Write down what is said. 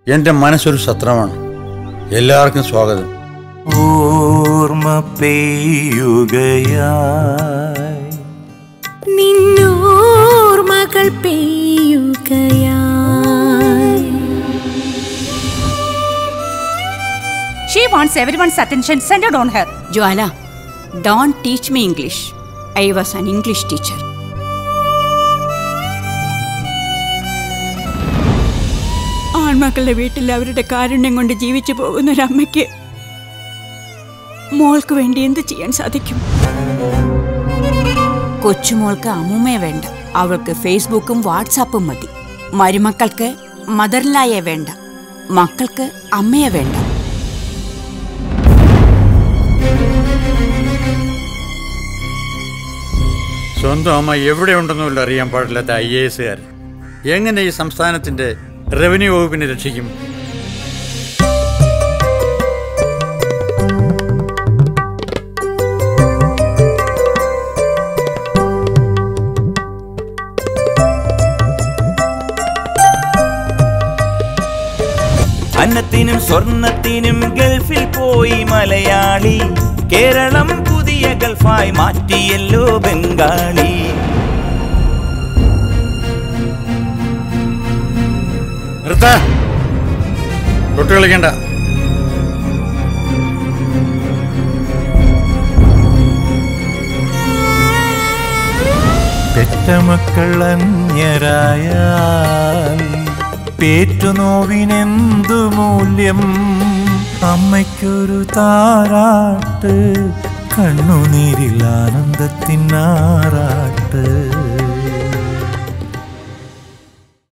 എൻ്റെ മനസ്സൊരു സത്രമാണ് എല്ലാവർക്കും സ്വാഗതം ഓർമ്മ പെയ്യുകയായി നിന്നോർമകൾ പെയ്യുകയായി She wants everyone's attention centered on her. Jwala don't teach me English I was an English teacher ആൺമക്കളുടെ വീട്ടിൽ അവരുടെ കാരുണ്യം കൊണ്ട് ജീവിച്ചു പോകുന്ന ഒരമ്മയ്ക്ക് മോൾക്ക് വേണ്ടി എന്ത് ചെയ്യാൻ സാധിക്കും കൊച്ചുമോൾക്ക് അമ്മൂമ്മയെ വേണ്ട അവൾക്ക് ഫേസ്ബുക്കും വാട്സാപ്പും മതി മരുമക്കൾക്ക് മദർലായെ വേണ്ട മക്കൾക്ക് അമ്മയെ വേണ്ട സ്വന്തം അമ്മ എവിടെയുണ്ടെന്നുമില്ല അറിയാൻ പാടില്ലാത്ത ഐ എ എസുകാർ എങ്ങനെ ഈ സംസ്ഥാനത്തിൻ്റെ റവന്യൂ വകുപ്പിനെ രക്ഷിക്കും അന്നത്തിനും സ്വർണത്തിനും ഗൾഫിൽ പോയി മലയാളി കേരളം പുതിയ ഗൾഫായി മാറ്റിയല്ലോ ബംഗാളി നിർത്ത തൊട്ട് കളിക്കണ്ട പെറ്റമക്കൾ അന്യരായാൽ പേറ്റുനോവിനെന്തു മൂല്യം അമ്മയ്ക്കൊരു താരാട്ട് കണ്ണുനീരിൽ ആനന്ദത്തിനാറാട്ട്